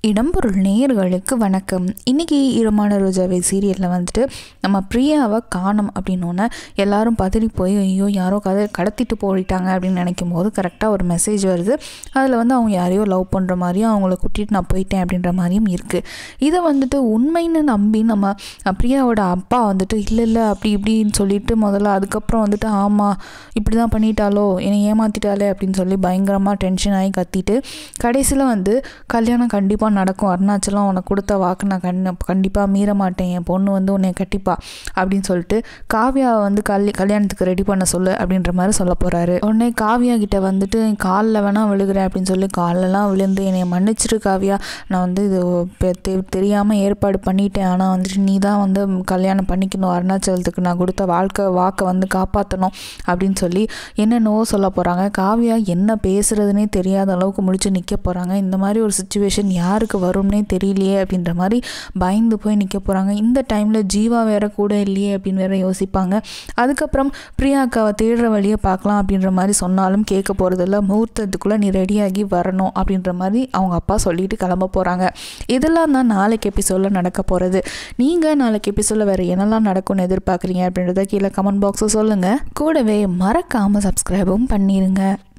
இடம்பொருள் நேயர்களுக்கு வணக்கம் இன்றைக்கி ஈரமான ரோஜாவை சீரியலில் வந்துட்டு நம்ம பிரியாவை காணும் அப்படின்னோடனே எல்லாரும் பதறி போய் ஐயோ யாரோ கதை கடத்திட்டு போயிட்டாங்க அப்படின்னு நினைக்கும் போது கரெக்டாக ஒரு மெசேஜ் வருது அதில் வந்து அவங்க யாரையோ லவ் பண்ணுற மாதிரியும் அவங்கள கூட்டிகிட்டு நான் போயிட்டேன் அப்படின்ற மாதிரியும் இருக்குது இதை வந்துட்டு உண்மைன்னு நம்பி நம்ம அஹ், பிரியாவோட அப்பா வந்துட்டு இல்லை இல்லை அப்படி இப்படின்னு சொல்லிட்டு முதல்ல அதுக்கப்புறம் வந்துட்டு ஆமாம் இப்படி தான் பண்ணிட்டாலோ என்னை ஏமாத்திட்டாலே அப்படின்னு சொல்லி பயங்கரமாக டென்ஷன் ஆகி கத்திட்டு கடைசியில் வந்து கல்யாணம் கண்டிப்பாக நடக்கும் அருணாச்சலம் உனக்கு கொடுத்த வாக்கு நான் கண் கண்டிப்பாக மீற மாட்டேன் என் பொண்ணு வந்து உன்னை கட்டிப்பா அப்படின்னு சொல்லிட்டு காவியாவை வந்து கல் கல்யாணத்துக்கு ரெடி பண்ண சொல்லு அப்படின்ற மாதிரி சொல்ல போகிறாரு உடனே காவியா கிட்ட வந்துட்டு காலில் வேணால் விழுகிறேன் அப்படின்னு சொல்லி காலெல்லாம் விழுந்து என்னை மன்னிச்சிரு காவியா நான் வந்து இது பெ- தெ- தெரியாமல் ஏற்பாடு பண்ணிட்டேன் ஆனால் வந்துட்டு நீ தான் வந்து கல்யாணம் பண்ணிக்கணும் அருணாச்சலத்துக்கு நான் கொடுத்த வாழ்க்கை வாக்கை வந்து காப்பாற்றணும் அப்படின்னு சொல்லி என்னென்னவோ சொல்ல போகிறாங்க காவியா என்ன பேசுறதுனே தெரியாத அளவுக்கு முடிச்சு நிற்க போகிறாங்க இந்த மாதிரி ஒரு சுச்சுவேஷன் யாருக்கு வரும்னே தெரியலையே அப்படின்ற மாதிரி பயந்து போய் நிற்க போகிறாங்க இந்த டைமில் ஜீவா வேற கூட இல்லையே அப்படின்னு வேற யோசிப்பாங்க அதுக்கப்புறம் பிரியாக்காவை தேடுற வழியை பார்க்கலாம் அப்படின்ற மாதிரி சொன்னாலும் கேட்க போகிறதில்ல முகூர்த்தத்துக்குள்ளே நீ ரெடியாகி வரணும் அப்படின்ற மாதிரி அவங்க அப்பா சொல்லிட்டு கிளம்ப போகிறாங்க இதெல்லாம் தான் நாளைக்கு எபிசோடில் நடக்க போகிறது நீங்கள் நாளைக்கு எபிசோடில் வேறு என்னெல்லாம் நடக்கும்னு எதிர்பார்க்குறீங்க அப்படின்றத கீழே கமெண்ட் பாக்ஸில் சொல்லுங்கள் கூடவே மறக்காமல் சப்ஸ்கிரைபும் பண்ணிடுங்க